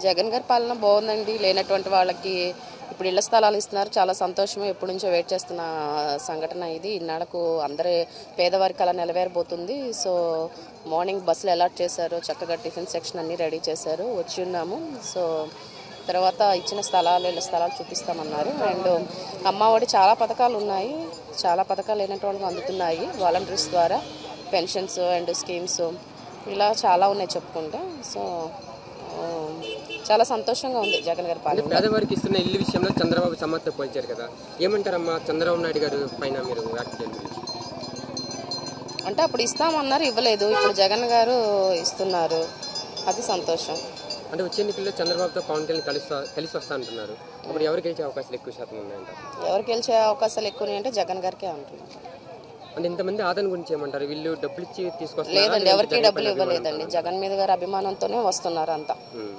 జగన్ గారి పాలన బాగుందండి లేనటువంటి వాళ్ళకి ఇప్పుడు ఇళ్ల స్థలాలు ఇస్తున్నారు చాలా సంతోషం ఎప్పటి నుంచో వెయిట్ చేస్తున్న సంఘటన ఇది ఇన్నాళ్ళకు అందరి పేదవారికి అలా నెలవేరబోతుంది సో మార్నింగ్ బస్సులు అలాట్ చేశారు చక్కగా టిఫిన్ సెక్షన్ అన్నీ రెడీ చేశారు వచ్చి ఉన్నాము సో తర్వాత ఇచ్చిన స్థలాలు ఇళ్ళ స్థలాలు చూపిస్తామన్నారు అండ్ అమ్మఒడి చాలా పథకాలు ఉన్నాయి చాలా పథకాలు లేనటువంటి అందుతున్నాయి వాలంటీర్స్ ద్వారా పెన్షన్స్ అండ్ స్కీమ్స్ ఇలా చాలా ఉన్నాయి చెప్పుకుంటే సో ఆ, చాలా సంతోషంగా ఉంది జగన్ గారి అంటే పాలన పేదవారికి ఇస్తున్న ఇల్లు విషయంలో చంద్రబాబు సమ్మతితో పోల్చారు కదా ఏమంటారమ్మా చంద్రబాబు నాయుడు గారు పైన మీరు వ్యాఖ్యలు అంటే అప్పుడు ఇస్తామన్నారు ఇవ్వలేదు ఇప్పుడు జగన్ గారు ఇస్తున్నారు అది సంతోషం అంటే వచ్చే ఎన్నికల్లో చంద్రబాబుతో పవన్ కళ్యాణ్ కలిసి కలిసి వస్తా అంటున్నారు ఇప్పుడు ఎవరు గెలిచే అవకాశాలు ఎక్కువ శాతం ఉన్నాయంట ఎవరు గెలిచే అవకాశాలు ఎక్కువ అంటే జగన్ గారికే అంటున్నారు అంటే ఇంతమంది ఆదరణ గురించి ఏమంటారు వీళ్ళు డబ్బులు ఇచ్చి తీసుకొస్తారు లేదండి ఎవరికి డబ్బులు ఇవ్వలేదండి జగన్ మీద గారి అభిమానంతోనే వస్తున్నారు అంతా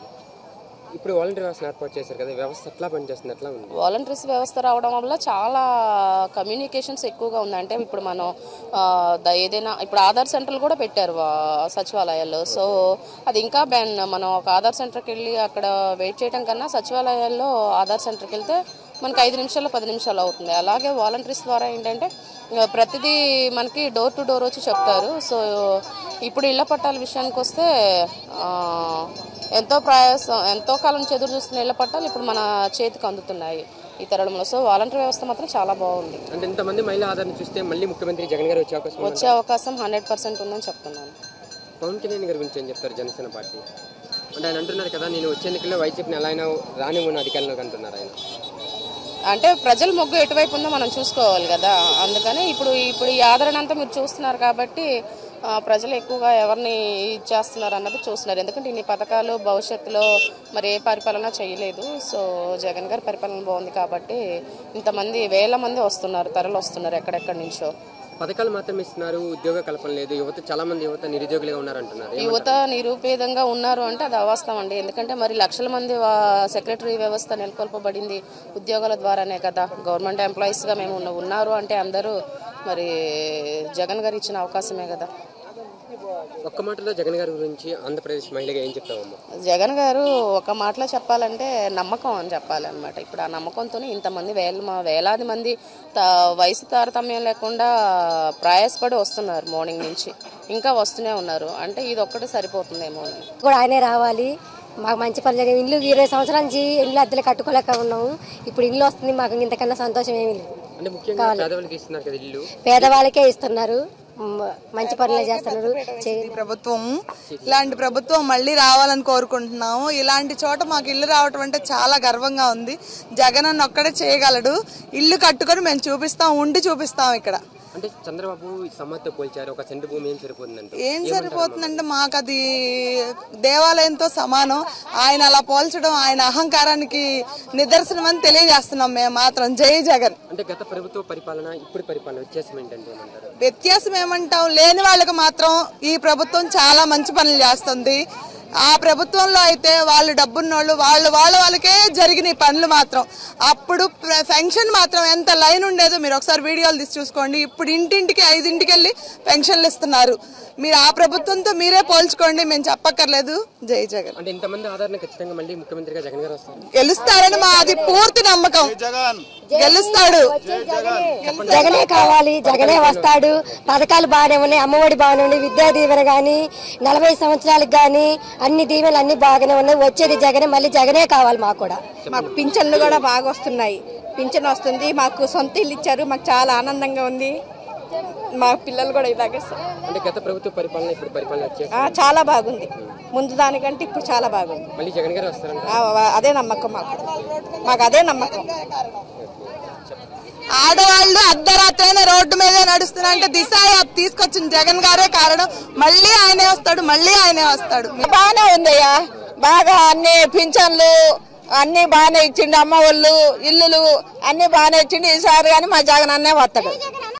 ఇప్పుడు వాలంటీర్ వ్యవస్థ ఏర్పాటు చేశారు కదా వ్యవస్థ ఎట్లా పనిచేస్తుంది ఎట్లా ఉంది వాలంటీర్స్ వ్యవస్థ రావడం వల్ల చాలా కమ్యూనికేషన్స్ ఎక్కువగా ఉంది అంటే ఇప్పుడు మనం ఆ, ద- ఏదైనా ఇప్పుడు ఆధార్ సెంటర్లు కూడా పెట్టారు వా- సచివాలయాల్లో సో అది ఇంకా బెన్ మనం ఒక ఆధార్ సెంటర్కి వెళ్ళి అక్కడ వెయిట్ చేయడం కన్నా సచివాలయాల్లో ఆధార్ సెంటర్కి వెళ్తే మనకి ఐదు నిమిషాలు పది నిమిషాలు అవుతుంది అలాగే వాలంటీర్స్ ద్వారా ఏంటంటే ఆ, ప్రతిదీ మనకి డోర్ టు డోర్ వచ్చి చెప్తారు సో ఇప్పుడు ఇళ్ల పట్టాల విషయానికి వస్తే ఆ, ఎంతో ప్రయాసం ఎంతో కాలం నుంచి ఎదురు చూస్తున్న ఇళ్ల పట్టాలు ఇప్పుడు మన చేతికి అందుతున్నాయి ఈ తరుణంలో సో వాలంటీర్ వ్యవస్థ మాత్రం చాలా బాగుంది అంటే ఇంతమంది మహిళా ఆదరణ చూస్తే మళ్ళీ ముఖ్యమంత్రి జగన్ గారు వచ్చే అవకాశం ఉందా? వచ్చే అవకాశం హండ్రెడ్ పర్సెంట్ ఉందని చెప్తున్నాను పవన్ కళ్యాణ్ గారి గురించి ఏం చెప్తారు జనసేన పార్టీ అంటే ఆయన అంటున్నారు కదా నేను వచ్చే ఎన్నికల్లో వైసీపీని ఎలా అయినా రానివ్వను అధికారంలోకి అంటున్నారు ఆయన అంటే ప్రజల మొగ్గు ఎటువైపు ఉందో మనం చూసుకోవాలి కదా అందుకని ఇప్పుడు ఇప్పుడు ఈ ఆదరణ అంతా మీరు చూస్తున్నారు కాబట్టి ఆ, ప్రజలు ఎక్కువగా ఎవరిని ఇచ్చేస్తున్నారు అన్నది చూస్తున్నారు ఎందుకంటే ఇన్ని పథకాలు భవిష్యత్తులో మరి ఏ పరిపాలన చేయలేదు సో జగన్ గారి పరిపాలన బాగుంది కాబట్టి ఇంతమంది వేల మంది వస్తున్నారు తరలు వస్తున్నారు ఎక్కడెక్కడి నుంచో పథకాలు మాత్రం ఇస్తున్నారు ఉద్యోగ కల్పన లేదు యువత చాలా మంది యువత నిరుద్యోగులుగా ఉన్నారు అంటున్నారు యువత నిరుపేదంగా ఉన్నారు అంటే అది అవాస్తవం అండి ఎందుకంటే మరి లక్షల మంది వా- సెక్రటరీ వ్యవస్థ నెలకొల్పబడింది ఉద్యోగాల ద్వారానే కదా గవర్నమెంట్ ఎంప్లాయీస్గా మేము ఉన్న- ఉన్నారు అంటే అందరూ మరి జగన్ గారు ఇచ్చిన అవకాశమే కదా ఒక్క మాటలో జగన్ గారి గురించి ఆంధ్రప్రదేశ్ మహిళగా ఏం చెప్తామమ్మా జగన్ గారు ఒక మాటలో చెప్పాలంటే నమ్మకం అని చెప్పాలన్నమాట ఇప్పుడు ఆ నమ్మకంతోనే ఇంతమంది వేల మ- వేలాది మంది త- వయసు తారతమ్యం లేకుండా ప్రయాసపడి వస్తున్నారు మార్నింగ్ నుంచి ఇంకా వస్తూనే ఉన్నారు అంటే ఇది ఒక్కటి సరిపోతుందేమో అని కూడా ఆయనే రావాలి మాకు మంచి పని జరిగింది ఇల్లు ఇరవై సంవత్సరాల నుంచి ఇల్లు అద్దెలు కట్టుకోలేక ఉన్నాము ఇప్పుడు ఇల్లు వస్తుంది మాకు ఇంతకన్నా సంతోషం ఏమీ లేదు అంటే ముఖ్యంగా పేదవాళ్ళకి ఇస్తున్నారు కదా ఇల్లు పేదవాళ్ళకే ఇస్తున్నారు మ- మంచి పనులే చేస్తున్నారు చే- ఈ ప్రభుత్వం ఇలాంటి ప్రభుత్వం మళ్ళీ రావాలని కోరుకుంటున్నాము ఇలాంటి చోట మాకు ఇల్లు రావటం అంటే చాలా గర్వంగా ఉంది జగన్ అన్న ఒక్కడే చేయగలడు ఇల్లు కట్టుకొని మేము చూపిస్తాం ఉండి చూపిస్తాం ఇక్కడ అంటే చంద్రబాబు ఈ సమ్మతితో పోల్చారు ఒక సెంటు భూమి ఏం సరిపోతుందంటే ఏం సరిపోతుందంటే మాకు అది దేవాలయంతో సమానం ఆయన అలా పోల్చడం ఆయన అహంకారానికి నిదర్శనం అని తెలియజేస్తున్నాం మేము మాత్రం జై జగన్ అంటే గత ప్రభుత్వ పరిపాలన ఇప్పుడు పరిపాలన వ్యత్యాసం ఏంటంటే ఏమంటారు వ్యత్యాసం ఏమంటాం లేని వాళ్ళకి మాత్రం ఈ ప్రభుత్వం చాలా మంచి పనులు చేస్తుంది ఆ ప్రభుత్వంలో అయితే వాళ్ళు డబ్బున్నోళ్ళు వాళ్ళు వాళ్ళ వాళ్ళకే జరిగిన ఈ పనులు మాత్రం అప్పుడు ప్ర- పెన్షన్ మాత్రం ఎంత లైన్ ఉండేదో మీరు ఒకసారి వీడియోలు తీసి చూసుకోండి ఇప్పుడు ఇంటింటికి ఐదింటికి వెళ్ళి పెన్షన్లు ఇస్తున్నారు మీరు ఆ ప్రభుత్వంతో మీరే పోల్చుకోండి మేము చెప్పక్కర్లేదు జై జగన్ అంటే ఇంతమంది ఆదరణ ఖచ్చితంగా మళ్ళీ ముఖ్యమంత్రిగా జగన్ గారు వస్తారు గెలుస్తారని మా అది పూర్తి నమ్మకం గెలుస్తాడు జగనే కావాలి జగనే వస్తాడు పథకాలు బాగానే ఉన్నాయి అమ్మఒడి బాగానే ఉన్నాయి విద్యా దీవెన కానీ నలభై సంవత్సరాలకు కానీ అన్ని దీవెనలు అన్ని బాగానే ఉన్నాయి వచ్చేది జగనే మళ్ళీ జగనే కావాలి మాకు కూడా మాకు పింఛన్లు కూడా బాగా వస్తున్నాయి పింఛన్ వస్తుంది మాకు సొంత ఇల్లు ఇచ్చారు మాకు చాలా ఆనందంగా ఉంది మా పిల్లలు కూడా ఇలాగే స- అంటే గత ప్రభుత్వ పరిపాలన ఇప్పుడు పరిపాలన వచ్చేసి ఆ, చాలా బాగుంది ముందు దానికంటే ఇప్పుడు చాలా బాగుంది మళ్ళీ జగన్ గారు వస్తారంట ఆ, వ- అదే నమ్మకం మాకు మాకు అదే నమ్మకం ఆడవాళ్ళు అర్ధరాత్రైన రోడ్డు మీద నడుస్తున్నారంటే దిశ యాప్ తీసుకొచ్చిన జగన్ గారే కారణం మళ్ళీ ఆయనే వస్తాడు మళ్ళీ ఆయనే వస్తాడు బాగానే ఉందయ్యా బాగా అన్ని పింఛన్లు అన్ని బాగానే ఇచ్చిండు అమ్మ వాళ్ళు ఇల్లులు అన్ని బాగానే ఇచ్చిండు ఈసారి కానీ మా జగన్ అన్నే వస్తాడు